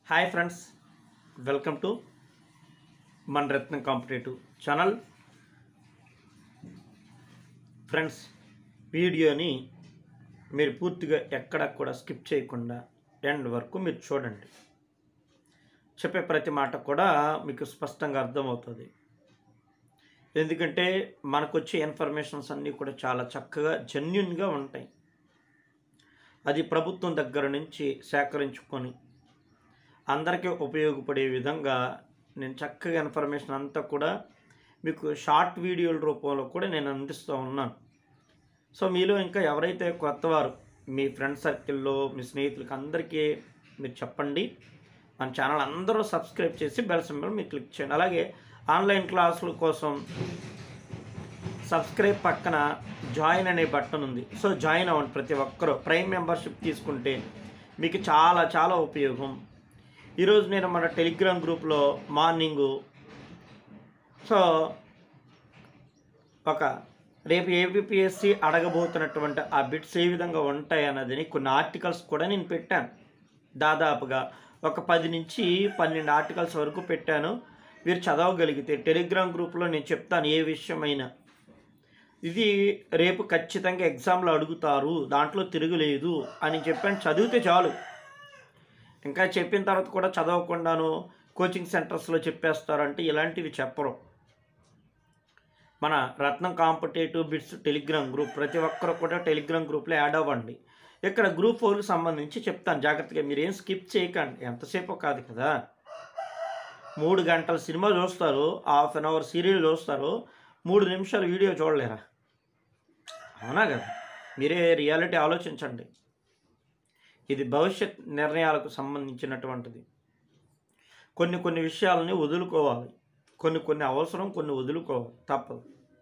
hi friends welcome to మన Ratnam competitive channel friends వీడియోని మీరు పూర్తిగా ఎక్కడ కూడా స్కిప్ చేయకుండా ఎండ్ వరకు మీరు చూడండి చెప్పే ప్రతి మాట కూడా మీకు స్పష్టంగా అర్థమవుతుంది ఎందుకంటే మనకు వచ్చే ఇన్ఫర్మేషన్స్ అన్నీ కూడా చాలా చక్కగా జెన్యున్గా ఉంటాయి అది ప్రభుత్వం దగ్గర నుంచి సేకరించుకొని అందరికీ ఉపయోగపడే విధంగా నేను చక్కగా ఇన్ఫర్మేషన్ అంతా కూడా మీకు షార్ట్ వీడియోల రూపంలో కూడా నేను అందిస్తూ ఉన్నాను సో మీలో ఇంకా ఎవరైతే కొత్తవారు మీ ఫ్రెండ్ సర్కిల్లో మీ స్నేహితులకి అందరికీ మీరు చెప్పండి మన ఛానల్ అందరూ సబ్స్క్రైబ్ చేసి బెల్ సింబల్ మీరు క్లిక్ చేయండి అలాగే ఆన్లైన్ క్లాసుల కోసం సబ్స్క్రైబ్ పక్కన జాయిన్ అనే బటన్ ఉంది సో జాయిన్ అవ్వండి ప్రతి ఒక్కరూ ప్రైమ్ మెంబర్షిప్ తీసుకుంటే మీకు చాలా చాలా ఉపయోగం ఈరోజు నేను మన టెలిగ్రామ్ గ్రూప్లో మార్నింగు సో ఒక రేపు ఏపీఎస్సి అడగబోతున్నటువంటి ఆ బిట్స్ ఏ విధంగా ఉంటాయి అన్నదని కొన్ని ఆర్టికల్స్ కూడా నేను పెట్టాను దాదాపుగా ఒక పది నుంచి పన్నెండు ఆర్టికల్స్ వరకు పెట్టాను మీరు చదవగలిగితే టెలిగ్రామ్ గ్రూప్లో నేను చెప్తాను ఏ విషయమైనా ఇది రేపు ఖచ్చితంగా ఎగ్జామ్లో అడుగుతారు దాంట్లో తిరుగులేదు అని చెప్పాను చదివితే చాలు ఇంకా చెప్పిన తర్వాత కూడా చదవకుండాను కోచింగ్ సెంటర్స్లో చెప్పేస్తారంటే ఇలాంటివి చెప్పరు మన Ratnam competitive bits Telegram group ప్రతి ఒక్కరు కూడా టెలిగ్రామ్ గ్రూప్లో యాడ్ అవ్వండి ఇక్కడ గ్రూప్ ఫోర్కి సంబంధించి చెప్తాను జాగ్రత్తగా మీరు ఏం స్కిప్ చేయకండి ఎంతసేపు కాదు కదా మూడు గంటల సినిమా చూస్తారు హాఫ్ అన్ అవర్ సీరియల్ చూస్తారు మూడు నిమిషాలు వీడియో చూడలేరా అవునా కదా మీరే రియాలిటీ ఆలోచించండి ఇది భవిష్యత్ నిర్ణయాలకు సంబంధించినటువంటిది కొన్ని కొన్ని విషయాలని వదులుకోవాలి కొన్ని కొన్ని అవసరం కొన్ని వదులుకోవాలి తప్పదు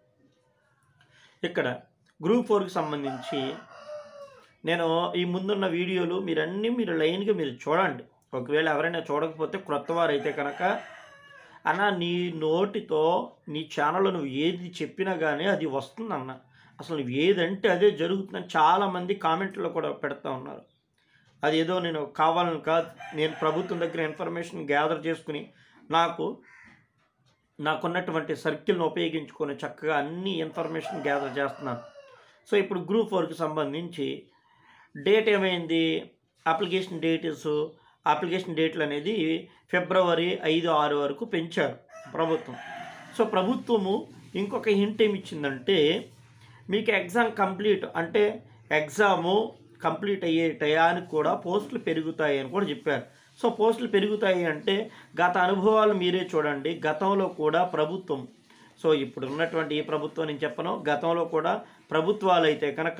ఇక్కడ గ్రూప్ ఫోర్కి సంబంధించి నేను ఈ ముందున్న వీడియోలు మీరన్నీ మీరు లైన్గా మీరు చూడండి ఒకవేళ ఎవరైనా చూడకపోతే క్రొత్త వారైతే కనుక అన్న నీ నోటితో నీ ఛానల్లో నువ్వు ఏది చెప్పినా కానీ అది వస్తుందన్న అసలు నువ్వు ఏదంటే అదే జరుగుతుందని చాలామంది కామెంట్లో కూడా పెడతా ఉన్నారు అది ఏదో నేను కావాలని కాదు నేను ప్రభుత్వం దగ్గర ఇన్ఫర్మేషన్ గ్యాదర్ చేసుకుని నాకు నాకున్నటువంటి సర్కిల్ను ఉపయోగించుకొని చక్కగా అన్ని ఇన్ఫర్మేషన్ గ్యాదర్ చేస్తున్నాను సో ఇప్పుడు గ్రూప్ ఫోర్కి సంబంధించి డేట్ ఏమైంది అప్లికేషన్ డేట్స్ అప్లికేషన్ డేట్లు అనేది ఫిబ్రవరి ఐదు ఆరు వరకు పెంచారు ప్రభుత్వం సో ప్రభుత్వము ఇంకొక హింట్ ఏమి ఇచ్చిందంటే మీకు ఎగ్జామ్ కంప్లీట్ అంటే ఎగ్జాము కంప్లీట్ అయ్యే టయానికి కూడా పోస్టులు పెరుగుతాయి అని కూడా చెప్పారు సో పోస్టులు పెరుగుతాయి అంటే గత అనుభవాలు మీరే చూడండి గతంలో కూడా ప్రభుత్వం సో ఇప్పుడు ఉన్నటువంటి ఈ ప్రభుత్వం నేను చెప్పను గతంలో కూడా ప్రభుత్వాలు అయితే కనుక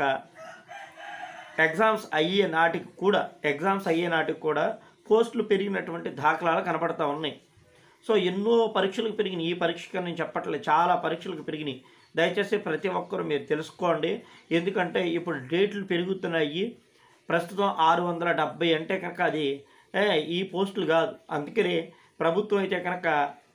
ఎగ్జామ్స్ అయ్యే నాటికి కూడా ఎగ్జామ్స్ అయ్యే నాటికి కూడా పోస్టులు పెరిగినటువంటి దాఖలాలు కనపడతా ఉన్నాయి సో ఎన్నో పరీక్షలకు పెరిగినాయి ఈ పరీక్షకు నేను చెప్పట్లేదు చాలా పరీక్షలకు పెరిగినాయి దయచేసి ప్రతి ఒక్కరూ మీరు తెలుసుకోండి ఎందుకంటే ఇప్పుడు డేట్లు పెరుగుతున్నాయి ప్రస్తుతం ఆరు వందల డెబ్బై అంటే కనుక అది ఏ, ఈ పోస్టులు కాదు అందుకని ప్రభుత్వం అయితే కనుక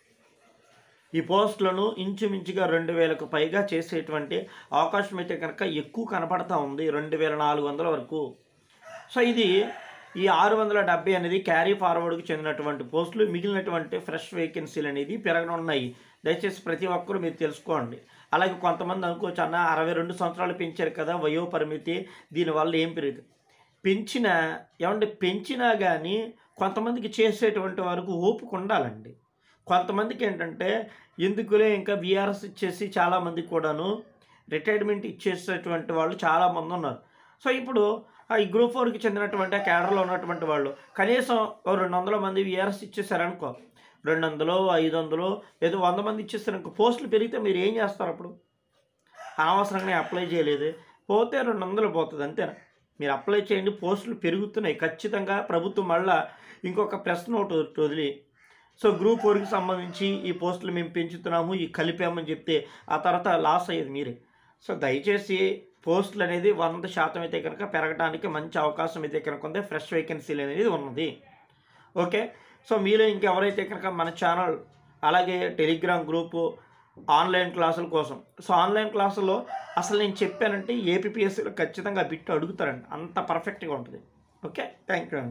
ఈ పోస్టులను ఇంచుమించుగా రెండు వేలకు పైగా చేసేటువంటి అవకాశం అయితే కనుక ఎక్కువ కనపడతా ఉంది రెండు వేల నాలుగు వందల వరకు సో ఇది ఈ ఆరు వందల డెబ్బై అనేది క్యారీ ఫార్వర్డ్కి చెందినటువంటి పోస్టులు మిగిలినటువంటి ఫ్రెష్ వేకెన్సీలు అనేది పెరగనున్నాయి దయచేసి ప్రతి ఒక్కరూ మీరు తెలుసుకోండి అలాగే కొంతమంది అనుకోవచ్చు అన్న అరవై రెండు సంవత్సరాలు పెంచారు కదా వయో పరిమితి దీనివల్ల ఏం పెరుగుతుంది పెంచిన ఏమంటే పెంచినా కానీ కొంతమందికి చేసేటువంటి వరకు ఓపిక ఉండాలండి కొంతమందికి ఏంటంటే ఎందుకులే ఇంకా బీఆర్ఎస్ ఇచ్చేసి చాలామంది కూడాను రిటైర్మెంట్ ఇచ్చేసేటువంటి వాళ్ళు చాలామంది ఉన్నారు సో ఇప్పుడు ఆ ఈ గ్రూప్ ఫోర్కి చెందినటువంటి ఆ క్యాడర్లో ఉన్నటువంటి వాళ్ళు కనీసం ఓ రెండు వందల మంది బీఆర్ఎస్ ఇచ్చేసారనుకో రెండు వందలు ఐదు వందలు ఏదో వంద మంది ఇచ్చేసారనుకో పోస్టులు పెరిగితే మీరు ఏం చేస్తారు అప్పుడు అనవసరంగా అప్లై చేయలేదు పోతే రెండు వందలు పోతుంది అంతేనా మీరు అప్లై చేయండి పోస్టులు పెరుగుతున్నాయి ఖచ్చితంగా ప్రభుత్వం మళ్ళా ఇంకొక ప్రెస్ నోట్ ఒకటి వదిలి సో గ్రూప్ ఫోర్కి సంబంధించి ఈ పోస్టులు మేము పెంచుతున్నాము ఈ కలిపామని చెప్తే ఆ తర్వాత లాస్ అయ్యేది మీరే సో దయచేసి పోస్టులు అనేది వంద శాతం అయితే కనుక పెరగడానికి మంచి అవకాశం అయితే కనుక ఉంది ఫ్రెష్ వేకెన్సీలు అనేది ఉన్నది ఓకే సో మీలో ఇంకెవరైతే కనుక మన ఛానల్ అలాగే టెలిగ్రామ్ గ్రూపు ఆన్లైన్ క్లాసుల కోసం సో ఆన్లైన్ క్లాసుల్లో అసలు నేను చెప్పానంటే ఏపీఎస్సీలో ఖచ్చితంగా బిట్ అడుగుతారండి అంత పర్ఫెక్ట్గా ఉంటుంది ఓకే థ్యాంక్ యూ